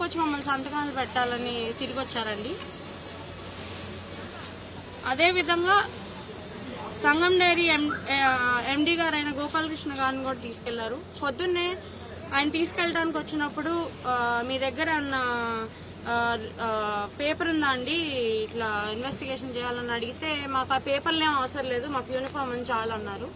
తీసుకొచ్చి మమ్మల్ని సంతకాలు పెట్టాలని తిరిగి వచ్చారండి అదేవిధంగా సంగం డైరీ ఎం ఎండి గారు అయిన గోపాలకృష్ణ గారిని కూడా తీసుకెళ్లారు పొద్దున్నే ఆయన తీసుకెళ్ళడానికి వచ్చినప్పుడు ఆ, మీ దగ్గర ఉన్న పేపర్ ఉందా అండి ఇట్లా ఇన్వెస్టిగేషన్ చేయాలని అడిగితే మాకు ఆ పేపర్లు ఏం అవసరం లేదు మాకు యూనిఫామ్ అని చాలు అన్నారు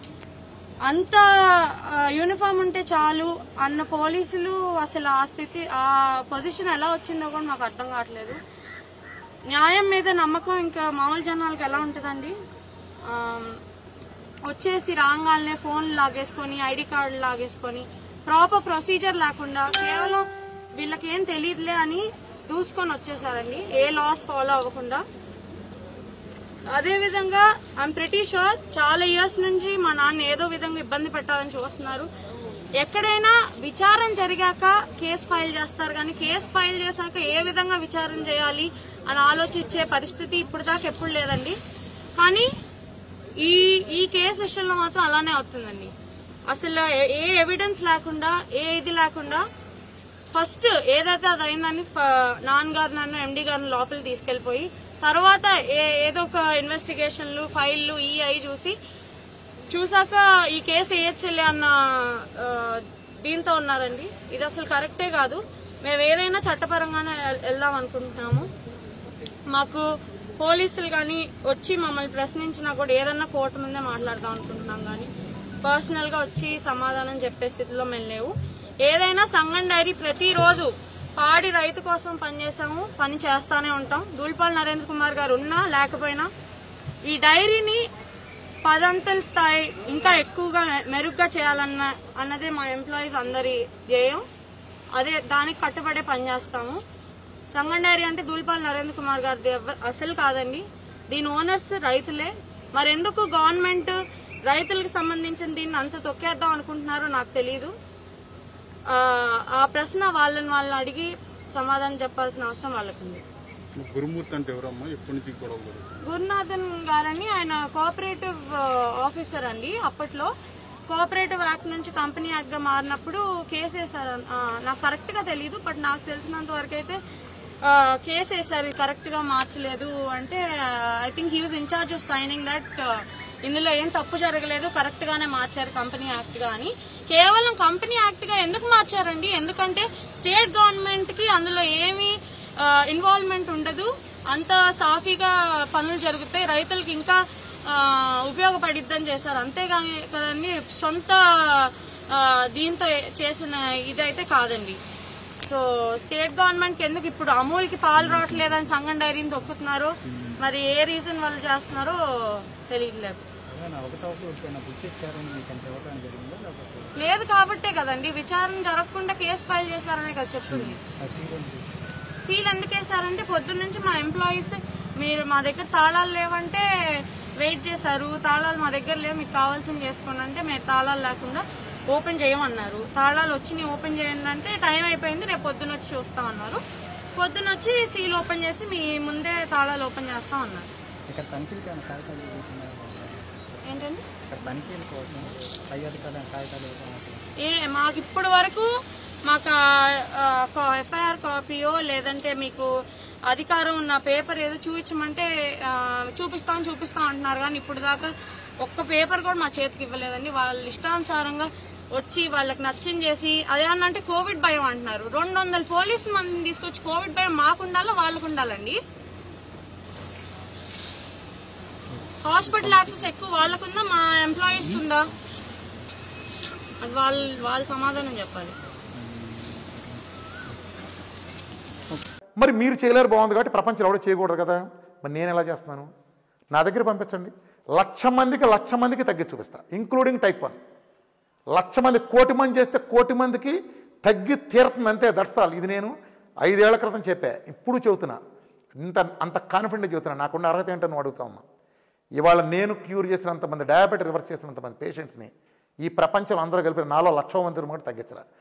అంత ఆ, యూనిఫామ్ ఉంటే చాలు అన్న పోలీసులు అసలు ఆ స్థితి ఆ పొజిషన్ ఎలా వచ్చిందో కూడా మాకు అర్థం కావట్లేదు న్యాయం మీద నమ్మకం ఇంకా మామూలు జనాలకు ఎలా ఉంటుందండి ఆ, వచ్చేసి రాగానే ఫోన్ లాగేసుకొని ఐడి కార్డు లాగేసుకొని ప్రాపర్ ప్రొసీజర్ లేకుండా కేవలం వీళ్ళకి ఏం తెలియదులే అని దూసుకొని వచ్చేసారండి ఏ లాస్ ఫాలో అవ్వకుండా అదే విధంగా ఐఎమ్ ప్రిటీ షూర్ చాలా ఇయర్స్ నుంచి మా నాన్న ఏదో విధంగా ఇబ్బంది పెట్టాలని చూస్తున్నారు ఎక్కడైనా విచారణ జరిగాక కేసు ఫైల్ చేస్తారు కానీ కేసు ఫైల్ చేశాక ఏ విధంగా విచారణ చేయాలి అని ఆలోచించే పరిస్థితి ఇప్పుడు దాకా ఎప్పుడు లేదండి కానీ ఈ ఈ కేసు విషయంలో మాత్రం అలానే అవుతుందండి అసలు ఏ- ఏ ఎవిడెన్స్ లేకుండా ఏ ఇది లేకుండా ఫస్ట్ ఏదైతే అది అయిందని ఫ- నాన్నగారు నన్ను ఎండి గారిని లోపలికి తీసుకెళ్లిపోయి తర్వాత ఏ- ఏదో ఒక ఇన్వెస్టిగేషన్లు ఫైళ్లు ఈ అయి చూసి చూసాక ఈ కేసు వేయచ్చలే అన్న ఆ, దీంతో ఉన్నారండి ఇది అసలు కరెక్టే కాదు మేము ఏదైనా చట్టపరంగానే వెల్- వెళ్దాం అనుకుంటున్నాము మాకు పోలీసులు కానీ వచ్చి మమ్మల్ని ప్రశ్నించినా కూడా ఏదన్నా కోర్టు ముందే మాట్లాడదాం అనుకుంటున్నాం కానీ పర్సనల్ గా వచ్చి సమాధానం చెప్పే స్థితిలో మేము లేవు ఏదైనా సంగం డైరీ ప్రతిరోజు పాడి రైతు కోసం పనిచేసాము పని చేస్తానే ఉంటాం దూల్పాల్ నరేంద్ర కుమార్ గారు ఉన్నా లేకపోయినా ఈ డైరీని పదంతల స్థాయి ఇంకా ఎక్కువగా మె- మెరుగ్గా చేయాలన్న అన్నదే మా ఎంప్లాయీస్ అందరి ధ్యేయం అదే దానికి కట్టుబడే పనిచేస్తాము సంగం డైరీ అంటే దూల్పాల్ నరేంద్ర కుమార్ గారిది ఎవ్వ- అసలు కాదండి దీని ఓనర్స్ రైతులే మరెందుకు గవర్నమెంట్ రైతులకు సంబంధించిన దీన్ని అంత తొక్కేద్దాం అనుకుంటున్నారో నాకు తెలియదు ఆ, ఆ ప్రశ్న వాళ్ళని వాళ్ళని అడిగి సమాధానం చెప్పాల్సిన అవసరం వాళ్ళకుంది గురుమూర్తి అంటే ఎవరమ్మా ఎప్పటి నుంచి గొడవ జరుగుతుంది గురునాథన్ గారని ఆయన కోఆపరేటివ్ ఆఫీసర్ అండి అప్పట్లో కోఆపరేటివ్ యాక్ట్ నుంచి కంపెనీ యాక్ట్ గా మారినప్పుడు కేసు వేశారు ఆ, నాకు కరెక్ట్ గా తెలియదు బట్ నాకు తెలిసినంత వరకు అయితే ఆ, కేసు వేశారు ఇది కరెక్ట్ గా మార్చలేదు అంటే I think he was incharge of signing that ఇందులో ఏం తప్పు జరగలేదు కరెక్ట్ గానే మార్చారు కంపెనీ యాక్ట్ గా అని కేవలం కంపెనీ యాక్ట్ గా ఎందుకు మార్చారండి ఎందుకంటే స్టేట్ గవర్నమెంట్ కి అందులో ఏమీ ఇన్వాల్వ్మెంట్ ఉండదు అంత సాఫీగా పనులు జరుగుతాయి రైతులకి ఇంకా ఆ, ఉపయోగపడిద్దని చేశారు అంతేగాని కదండి సొంత ఆ, దీంతో చేసిన ఇదైతే కాదండి సో స్టేట్ గవర్నమెంట్ కి ఎందుకు ఇప్పుడు అమూల్కి పాలు రావట్లేదని సంగం డైరీని తొక్కుతున్నారో మరి ఏ రీజన్ వాళ్ళు చేస్తున్నారో తెలియట్లేదు లేదు కాబట్టే కదండి విచారణ జరగకుండా కేసు ఫైల్ చేశారనే కదా చెప్తుంది సీల్ ఎందుకు వేశారంటే పొద్దున్న నుంచి మా ఎంప్లాయీస్ మీరు మా దగ్గర తాళాలు లేవంటే వెయిట్ చేశారు తాళాలు మా దగ్గర లేవు మీకు కావాల్సింది చేసుకోండి అంటే మేము తాళాలు లేకుండా ఓపెన్ చేయమన్నారు తాళాలు వచ్చి నీ ఓపెన్ చేయండి అంటే టైం అయిపోయింది రేపు పొద్దున్న వచ్చి చూస్తామన్నారు పొద్దున్న వచ్చి సీల్ ఓపెన్ చేసి మీ ముందే తాళాలు ఓపెన్ చేస్తాం అన్నారు ఇక్కడ తనిఖీలకి ఏమైనా కాగితాలు ఇవ్వకుండా ఏంటండి ఇక్కడ తనిఖీల కోసం పై అధికారులు కాగితాలు ఇవ్వకుండా ఏ మాకు ఇప్పటి వరకు మాకు ఎఫ్ఐఆర్ కాపీయో లేదంటే మీకు అధికారం ఉన్న పేపర్ ఏదో చూపించమంటే ఆ, చూపిస్తాం చూపిస్తాం అంటున్నారు కానీ ఇప్పుడు దాకా ఒక్క పేపర్ కూడా మా చేతికి ఇవ్వలేదండి వాళ్ళ ఇష్టానుసారంగా వచ్చి వాళ్ళకి నచ్చింది చేసి అదేమన్నంటే కోవిడ్ భయం అంటున్నారు రెండు వందల పోలీసు మందిని తీసుకొచ్చి కోవిడ్ భయం మాకు ఉండాలా వాళ్ళకు ఉండాలండి హాస్పిటల్ యాక్సెస్ ఎక్కువ వాళ్ళకుందా మా ఎంప్లాయీస్ ఉందా అది వాళ్ళు వాళ్ళు సమాధానం చెప్పాలి మరి మీరు చేయలేరు బాగుంది కాబట్టి ప్రపంచంలో ఎవడో చేయకూడదు కదా మరి నేను ఎలా చేస్తున్నాను నా దగ్గర పంపించండి లక్ష మందికి లక్ష మందికి తగ్గి చూపిస్తా ఇంక్లూడింగ్ టైప్ వన్ లక్ష మంది కోటి మంది చేస్తే కోటి మందికి తగ్గి తీరుతుంది అంతే దర్శాలు ఇది నేను ఐదేళ్ల క్రితం చెప్పా ఇప్పుడు చెబుతున్నా ఇంత అంత కాన్ఫిడెంట్ చెబుతున్నా నాకున్న అర్హత ఏంటో నువ్వు అడుగుతా ఉన్నా ఇవాళ నేను క్యూర్ చేసినంతమంది డయాబెటీ రివర్స్ చేసినంతమంది పేషెంట్స్ని ఈ ప్రపంచంలో అందరూ కలిపి నాలో లక్ష మంది కూడా తగ్గించరా